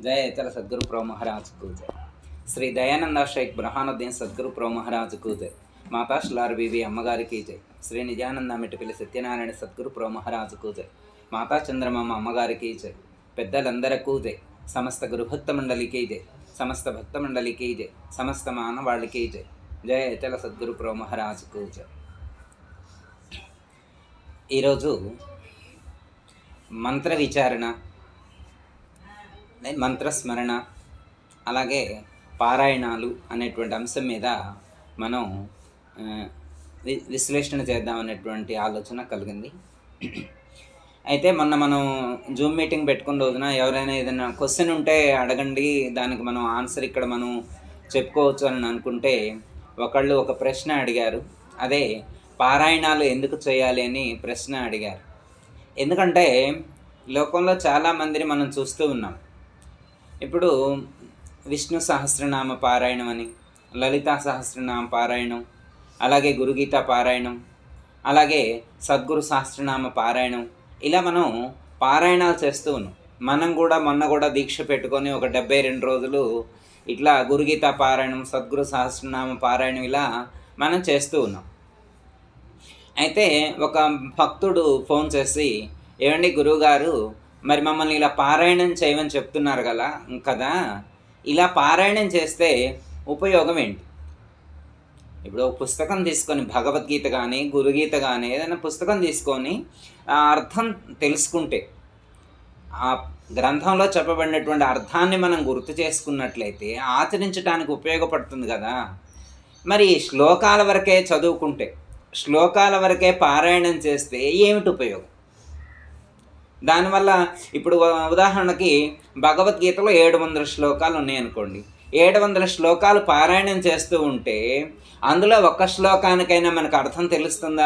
जय चल सदगुरु प्रो महाराज को जय శ్రీ దయానంద షేక్ బ్రహానుద్దీన్ సద్గురు ప్రో మహారాజుకు జై మాతా శ్లార్ బీబీ అమ్మగారికి జై శ్రీ నిజానంద మిటిపిల్లి సత్యనారాయణ సద్గురు ప్రో మహారాజుకు జై మాతా చంద్రమమ్మ అమ్మగారికి జై పెద్దలందరకు జై సమస్త గురుభక్త మండలికి జై సమస్త భక్త మండలికి జై సమస్త మానవాళికి జై జయ చల సద్గురు ప్రో మహారాజుకు జై ఈరోజు మంత్ర విచారణ మంత్రస్మరణ అలాగే పారాయణాలు అనేటువంటి అంశం మీద మనం ఆ, వి- విశ్లేషణ చేద్దాం అనేటువంటి ఆలోచన కలిగింది అయితే మొన్న మనం జూమ్ మీటింగ్ పెట్టుకున్న రోజున ఎవరైనా ఏదైనా క్వశ్చన్ ఉంటే అడగండి దానికి మనం ఆన్సర్ ఇక్కడ మనం చెప్పుకోవచ్చు అని అనుకుంటే ఒకళ్ళు ఒక ప్రశ్న అడిగారు అదే పారాయణాలు ఎందుకు చేయాలి అని ప్రశ్న అడిగారు ఎందుకంటే లోకంలో చాలామందిని మనం చూస్తూ ఉన్నాం ఇప్పుడు విష్ణు సహస్రనామ పారాయణం అని లలితా సహస్రనామ పారాయణం అలాగే గురుగీత పారాయణం అలాగే సద్గురు సహస్రనామ పారాయణం ఇలా మనం పారాయణాలు చేస్తూ ఉన్నాం మనం కూడా మొన్న కూడా దీక్ష పెట్టుకొని ఒక డెబ్బై రెండు రోజులు ఇట్లా గురుగీత పారాయణం సద్గురు సహస్రనామ పారాయణం ఇలా మనం చేస్తూ ఉన్నాం అయితే ఒక భక్తుడు ఫోన్ చేసి ఏమండి గురువుగారు మరి మమ్మల్ని ఇలా పారాయణం చేయమని చెప్తున్నారు కదా కదా ఇలా పారాయణం చేస్తే ఉపయోగం ఏంటి ఇప్పుడు ఒక పుస్తకం తీసుకొని భగవద్గీత కానీ గురుగీత కానీ ఏదైనా పుస్తకం తీసుకొని ఆ అర్థం తెలుసుకుంటే ఆ గ్రంథంలో చెప్పబడినటువంటి అర్థాన్ని మనం గుర్తు చేసుకున్నట్లయితే ఆచరించడానికి ఉపయోగపడుతుంది కదా మరి శ్లోకాల వరకే చదువుకుంటే శ్లోకాల వరకే పారాయణం చేస్తే ఏమిటి ఉపయోగం దానివల్ల ఇప్పుడు ఉ- ఉదాహరణకి భగవద్గీతలో ఏడు వందల శ్లోకాలు ఉన్నాయనుకోండి ఏడు వందల శ్లోకాలు పారాయణం చేస్తూ ఉంటే అందులో ఒక్క శ్లోకానికైనా మనకు అర్థం తెలుస్తుందా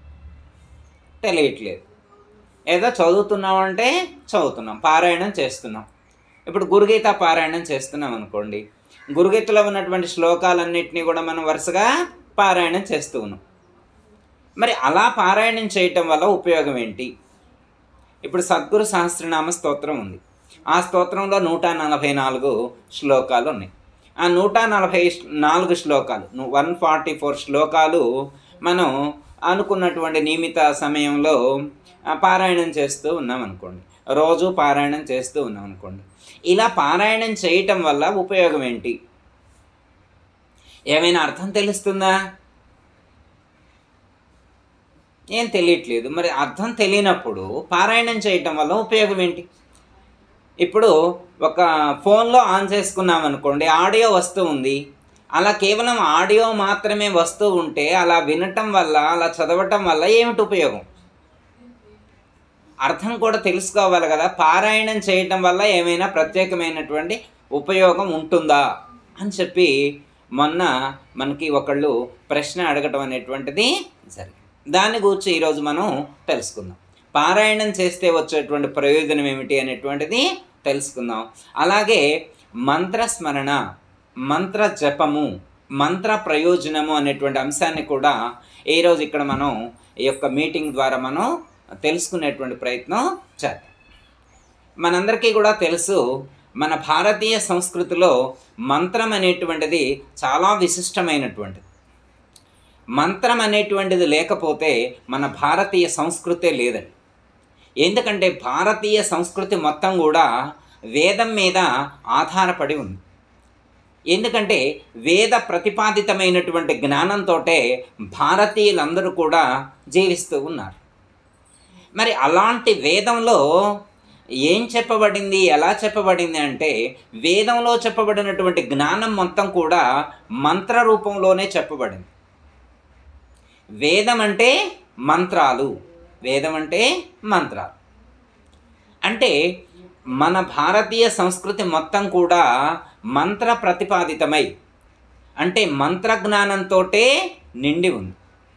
తెలియట్లేదు ఏదో చదువుతున్నామంటే చదువుతున్నాం పారాయణం చేస్తున్నాం ఇప్పుడు గురుగీత పారాయణం చేస్తున్నాం అనుకోండి గురుగీతలో ఉన్నటువంటి శ్లోకాలన్నింటినీ కూడా మనం వరుసగా పారాయణం చేస్తూ ఉన్నాం మరి అలా పారాయణం చేయటం వల్ల ఉపయోగం ఏంటి ఇప్పుడు సద్గురు సహస్రనామ స్తోత్రం ఉంది ఆ స్తోత్రంలో నూట నలభై నాలుగు శ్లోకాలు ఉన్నాయి ఆ నూట నలభై నాలుగు శ్లోకాలు వన్ ఫార్టీ ఫోర్ శ్లోకాలు మనం అనుకున్నటువంటి నియమిత సమయంలో ఆ, పారాయణం చేస్తూ ఉన్నాం అనుకోండి రోజు పారాయణం చేస్తూ ఉన్నాం అనుకోండి ఇలా పారాయణం చేయటం వల్ల ఉపయోగం ఏంటి ఏమైనా అర్థం తెలుస్తుందా ఏం తెలియట్లేదు మరి అర్థం తెలియనప్పుడు పారాయణం చేయటం వల్ల ఉపయోగం ఏంటి ఇప్పుడు ఒక ఫోన్లో ఆన్ చేసుకున్నాం అనుకోండి ఆడియో వస్తూ ఉంది అలా కేవలం ఆడియో మాత్రమే వస్తూ ఉంటే అలా వినటం వల్ల అలా చదవటం వల్ల ఏమిటి ఉపయోగం అర్థం కూడా తెలుసుకోవాలి కదా పారాయణం చేయటం వల్ల ఏమైనా ప్రత్యేకమైనటువంటి ఉపయోగం ఉంటుందా అని చెప్పి మొన్న మనకి ఒకళ్ళు ప్రశ్న అడగటం అనేటువంటిది జరిగింది దాని గురించి ఈరోజు మనం తెలుసుకుందాం పారాయణం చేస్తే వచ్చేటువంటి ప్రయోజనం ఏమిటి అనేటువంటిది తెలుసుకుందాం అలాగే మంత్రస్మరణ మంత్ర జపము మంత్ర ప్రయోజనము అనేటువంటి అంశాన్ని కూడా ఈరోజు ఇక్కడ మనం ఈ యొక్క మీటింగ్ ద్వారా మనం తెలుసుకునేటువంటి ప్రయత్నం చేద్దాం మనందరికీ కూడా తెలుసు మన భారతీయ సంస్కృతిలో మంత్రం అనేటువంటిది చాలా విశిష్టమైనటువంటిది మంత్రం అనేటువంటిది లేకపోతే మన భారతీయ సంస్కృతే లేదండి ఎందుకంటే భారతీయ సంస్కృతి మొత్తం కూడా వేదం మీద ఆధారపడి ఉంది ఎందుకంటే వేద ప్రతిపాదితమైనటువంటి జ్ఞానంతో భారతీయులందరూ కూడా జీవిస్తూ ఉన్నారు మరి అలాంటి వేదంలో ఏం చెప్పబడింది ఎలా చెప్పబడింది అంటే వేదంలో చెప్పబడినటువంటి జ్ఞానం మొత్తం కూడా మంత్ర రూపంలోనే చెప్పబడింది వేదం అంటే మంత్రాలు వేదం అంటే మంత్రాలు అంటే మన భారతీయ సంస్కృతి మొత్తం కూడా మంత్ర ప్రతిపాదితమై అంటే మంత్ర జ్ఞానంతో నిండి ఉంది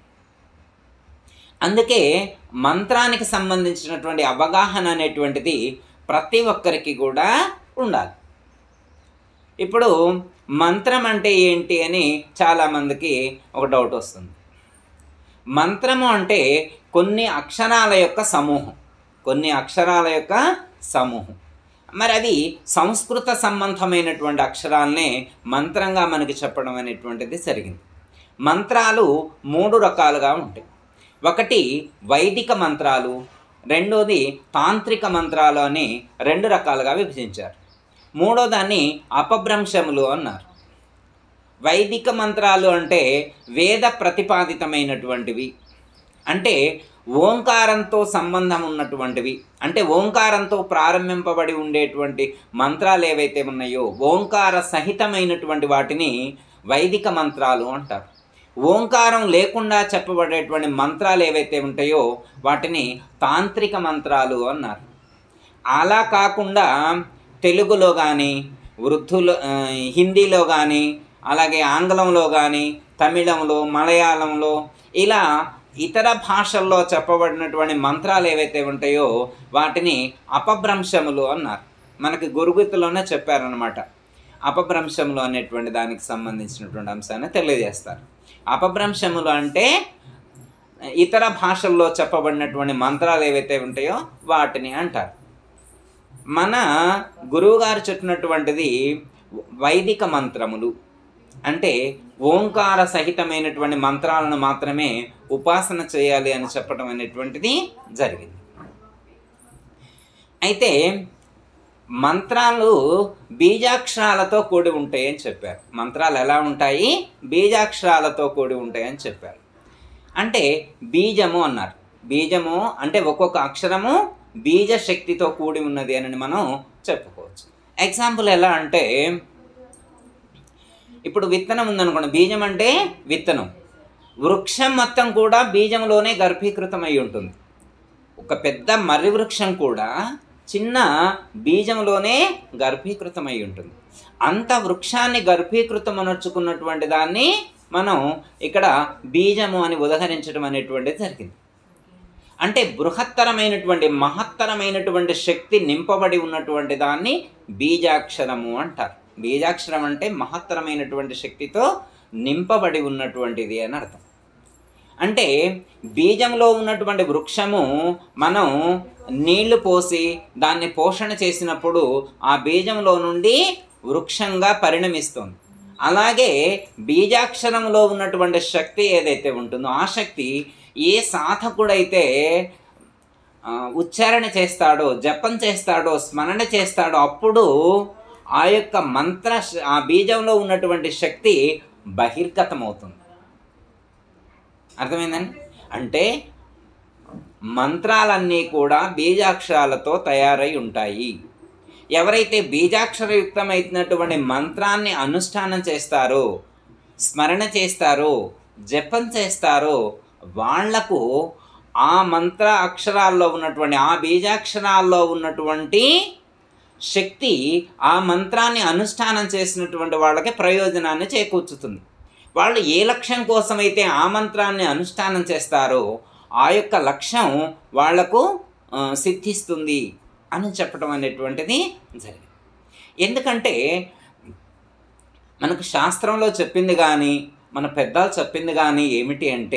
అందుకే మంత్రానికి సంబంధించినటువంటి అవగాహన అనేటువంటిది ప్రతి ఒక్కరికి కూడా ఉండాలి ఇప్పుడు మంత్రం అంటే ఏంటి అని చాలామందికి ఒక డౌట్ వస్తుంది మంత్రము అంటే కొన్ని అక్షరాల యొక్క సమూహం కొన్ని అక్షరాల యొక్క సమూహం మరి అవి సంస్కృత సంబంధమైనటువంటి అక్షరాలనే మంత్రంగా మనకి చెప్పడం అనేటువంటిది జరిగింది మంత్రాలు మూడు రకాలుగా ఉంటాయి ఒకటి వైదిక మంత్రాలు రెండోది తాంత్రిక మంత్రాలు అని రెండు రకాలుగా విభజించారు మూడో దాన్ని అపభ్రంశములు అన్నారు వైదిక మంత్రాలు అంటే వేద ప్రతిపాదితమైనటువంటివి అంటే ఓంకారంతో సంబంధం ఉన్నటువంటివి అంటే ఓంకారంతో ప్రారంభింపబడి ఉండేటువంటి మంత్రాలు ఏవైతే ఉన్నాయో ఓంకార సహితమైనటువంటి వాటిని వైదిక మంత్రాలు అంటారు ఓంకారం లేకుండా చెప్పబడేటువంటి మంత్రాలు ఏవైతే ఉంటాయో వాటిని తాంత్రిక మంత్రాలు అన్నారు అలా కాకుండా తెలుగులో కానీ వృద్ధులు ఆ, హిందీలో కానీ అలాగే ఆంగ్లంలో కానీ తమిళంలో మలయాళంలో ఇలా ఇతర భాషల్లో చెప్పబడినటువంటి మంత్రాలు ఏవైతే ఉంటాయో వాటిని అపభ్రంశములు అన్నారు మనకి గురుగుతులోనే చెప్పారనమాట అపభ్రంశములు అనేటువంటి దానికి సంబంధించినటువంటి అంశాన్ని తెలియజేస్తారు అపభ్రంశములు అంటే ఇతర భాషల్లో చెప్పబడినటువంటి మంత్రాలు ఏవైతే ఉంటాయో వాటిని అంటారు మన గురువుగారు చెప్పినటువంటిది వైదిక మంత్రములు అంటే ఓంకార సహితమైనటువంటి మంత్రాలను మాత్రమే ఉపాసన చేయాలి అని చెప్పడం అనేటువంటిది జరిగింది అయితే మంత్రాలు బీజాక్షరాలతో కూడి ఉంటాయి అని చెప్పారు మంత్రాలు ఎలా ఉంటాయి బీజాక్షరాలతో కూడి ఉంటాయి అని చెప్పారు అంటే బీజము అన్నారు బీజము అంటే ఒక్కొక్క అక్షరము బీజ శక్తితో కూడి ఉన్నది అని మనం చెప్పుకోవచ్చు ఎగ్జాంపుల్ ఎలా అంటే ఇప్పుడు విత్తనం ఉందనుకోండి బీజం అంటే విత్తనం వృక్షం మొత్తం కూడా బీజంలోనే గర్భీకృతమై ఉంటుంది ఒక పెద్ద మర్రి వృక్షం కూడా చిన్న బీజంలోనే గర్భీకృతమై ఉంటుంది అంత వృక్షాన్ని గర్భీకృతమనర్చుకున్నటువంటి దాన్ని మనం ఇక్కడ బీజము అని ఉదహరించడం అనేటువంటిది జరిగింది అంటే బృహత్తరమైనటువంటి మహత్తరమైనటువంటి శక్తి నింపబడి ఉన్నటువంటి దాన్ని బీజాక్షరము అంటారు బీజాక్షరం అంటే మహత్తరమైనటువంటి శక్తితో నింపబడి ఉన్నటువంటిది అని అర్థం అంటే బీజంలో ఉన్నటువంటి వృక్షము మనం నీళ్లు పోసి దాన్ని పోషణ చేసినప్పుడు ఆ బీజంలో నుండి వృక్షంగా పరిణమిస్తుంది అలాగే బీజాక్షరంలో ఉన్నటువంటి శక్తి ఏదైతే ఉంటుందో ఆ శక్తి ఏ సాధకుడైతే ఆ, ఉచ్చారణ చేస్తాడో జపం చేస్తాడో స్మరణ చేస్తాడో అప్పుడు ఆ యొక్క మంత్ర శ- ఆ బీజంలో ఉన్నటువంటి శక్తి బహిర్గతమవుతుంది అర్థమైందండి అంటే మంత్రాలన్నీ కూడా బీజాక్షరాలతో తయారై ఉంటాయి ఎవరైతే బీజాక్షరయుక్తమైనటువంటి మంత్రాన్ని అనుష్ఠానం చేస్తారో స్మరణ చేస్తారో జపం చేస్తారో వాళ్లకు ఆ మంత్ర అక్షరాల్లో ఉన్నటువంటి ఆ బీజాక్షరాల్లో ఉన్నటువంటి శక్తి ఆ మంత్రాన్ని అనుష్ఠానం చేసినటువంటి వాళ్ళకి ప్రయోజనాన్ని చేకూర్చుతుంది వాళ్ళు ఏ లక్ష్యం కోసమైతే ఆ మంత్రాన్ని అనుష్ఠానం చేస్తారో ఆ యొక్క లక్ష్యం వాళ్లకు ఆ, సిద్ధిస్తుంది అని చెప్పడం అనేటువంటిది జరిగింది ఎందుకంటే మనకు శాస్త్రంలో చెప్పింది కానీ మన పెద్దలు చెప్పింది కానీ ఏమిటి అంటే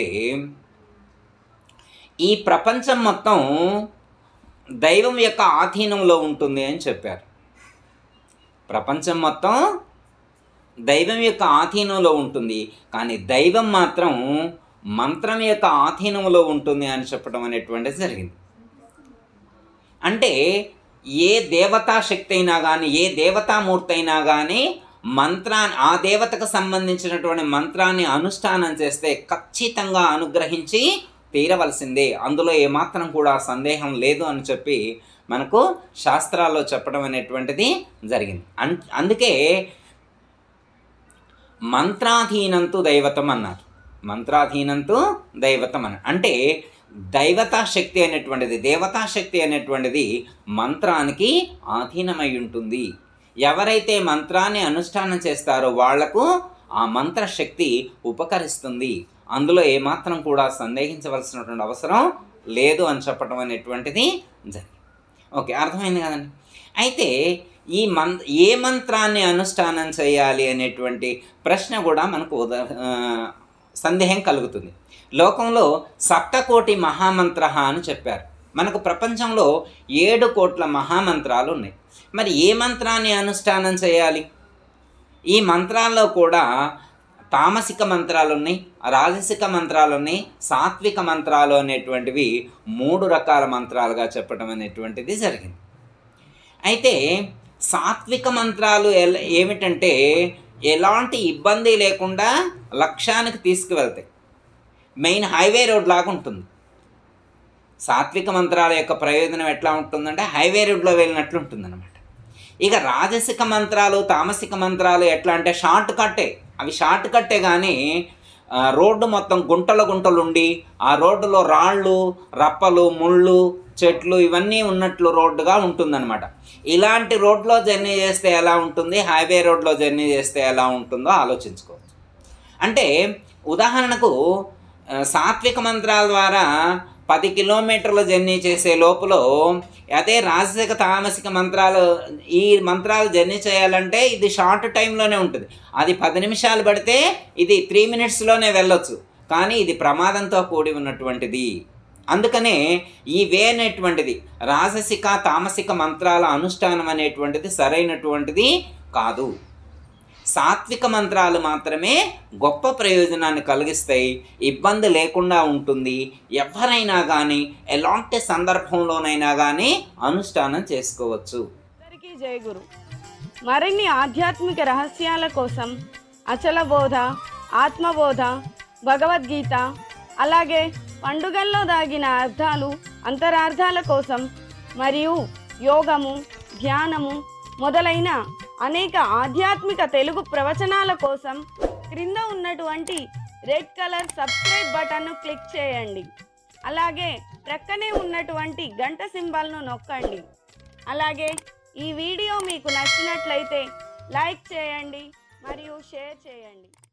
ఈ ప్రపంచం మొత్తం దైవం యొక్క ఆధీనంలో ఉంటుంది అని చెప్పారు ప్రపంచం మొత్తం దైవం యొక్క ఆధీనంలో ఉంటుంది కానీ దైవం మాత్రం మంత్రం యొక్క ఆధీనంలో ఉంటుంది అని చెప్పడం అనేటువంటిది జరిగింది అంటే ఏ దేవతా శక్తి అయినా కానీ ఏ దేవతామూర్తి అయినా కానీ మంత్రాన్ని ఆ దేవతకు సంబంధించినటువంటి మంత్రాన్ని అనుష్ఠానం చేస్తే ఖచ్చితంగా అనుగ్రహించి తీరవలసిందే అందులో ఏమాత్రం కూడా సందేహం లేదు అని చెప్పి మనకు శాస్త్రాల్లో చెప్పడం అనేటువంటిది జరిగింది అన్ అందుకే మంత్రాధీనంతు దైవతం అన్నారు మంత్రాధీనంతు దైవతం అని అంటే దైవతా శక్తి అనేటువంటిది దేవతా శక్తి అనేటువంటిది మంత్రానికి ఆధీనమై ఉంటుంది ఎవరైతే మంత్రాన్ని అనుష్ఠానం చేస్తారో వాళ్లకు ఆ మంత్ర శక్తి ఉపకరిస్తుంది అందులో ఏమాత్రం కూడా సందేహించవలసినటువంటి అవసరం లేదు అని చెప్పడం అనేటువంటిది జరిగింది ఓకే అర్థమైంది కదండి అయితే ఈ మం ఏ మంత్రాన్ని అనుష్ఠానం చేయాలి అనేటువంటి ప్రశ్న కూడా మనకు ఉదా ఆ, సందేహం కలుగుతుంది లోకంలో సప్తకోటి మహామంత్ర అని చెప్పారు మనకు ప్రపంచంలో ఏడు కోట్ల మహామంత్రాలు ఉన్నాయి మరి ఏ మంత్రాన్ని అనుష్ఠానం చేయాలి ఈ మంత్రాల్లో కూడా తామసిక మంత్రాలు ఉన్నాయి రాజసిక మంత్రాలు ఉన్నాయి సాత్విక మంత్రాలు అనేటువంటివి మూడు రకాల మంత్రాలుగా చెప్పడం అనేటువంటిది జరిగింది అయితే సాత్విక మంత్రాలు ఎల ఏమిటంటే ఎలాంటి ఇబ్బంది లేకుండా లక్ష్యానికి తీసుకువెళ్తాయి మెయిన్ హైవే రోడ్ లాగా ఉంటుంది సాత్విక మంత్రాల యొక్క ప్రయోజనం ఎట్లా ఉంటుందంటే హైవే రోడ్లో వెళ్ళినట్లు ఉంటుందన్నమాట ఇక రాజసిక మంత్రాలు తామసిక మంత్రాలు ఎట్లా అంటే షార్ట్ కట్టే అవి షార్ట్ కట్టే కానీ ఆ, రోడ్డు మొత్తం గుంటలు గుంటలు ఉండి ఆ రోడ్డులో రాళ్ళు రప్పలు ముళ్ళు చెట్లు ఇవన్నీ ఉన్నట్లు రోడ్డుగా ఉంటుందన్నమాట ఇలాంటి రోడ్లో జర్నీ చేస్తే ఎలా ఉంటుంది హైవే రోడ్లో జర్నీ చేస్తే ఎలా ఉంటుందో ఆలోచించుకోవచ్చు అంటే ఉదాహరణకు ఆ, సాత్విక మంత్రాల ద్వారా పది కిలోమీటర్ల జర్నీ చేసే లోపల అదే రాజసిక తామసిక మంత్రాలు ఈ మంత్రాలు జర్నీ చేయాలంటే ఇది షార్ట్ టైంలోనే ఉంటుంది అది పది నిమిషాలు పడితే ఇది త్రీ మినిట్స్లోనే వెళ్ళొచ్చు కానీ ఇది ప్రమాదంతో కూడి ఉన్నటువంటిది అందుకనే ఈ వే అనేటువంటిది రాజసిక తామసిక మంత్రాల అనుష్ఠానం అనేటువంటిది సరైనటువంటిది కాదు సాత్విక మంత్రాలు మాత్రమే గొప్ప ప్రయోజనాన్ని కలిగిస్తాయి ఇబ్బంది లేకుండా ఉంటుంది ఎవరైనా కానీ ఎలాంటి సందర్భంలోనైనా కానీ అనుష్ఠానం చేసుకోవచ్చు అందరికీ జై గురు మరిన్ని ఆధ్యాత్మిక రహస్యాల కోసం అచల బోధ ఆత్మబోధ భగవద్గీత అలాగే పండుగల్లో దాగిన అర్థాలు అంతరార్థాల కోసం మరియు యోగము ధ్యానము మొదలైన అనేక ఆధ్యాత్మిక తెలుగు ప్రవచనాల కోసం క్రింద ఉన్నటువంటి రెడ్ కలర్ సబ్స్క్రైబ్ బటన్ను క్లిక్ చేయండి అలాగే ప్రక్కనే ఉన్నటువంటి గంట సింబల్ను నొక్కండి అలాగే ఈ వీడియో మీకు నచ్చినట్లయితే లైక్ చేయండి మరియు షేర్ చేయండి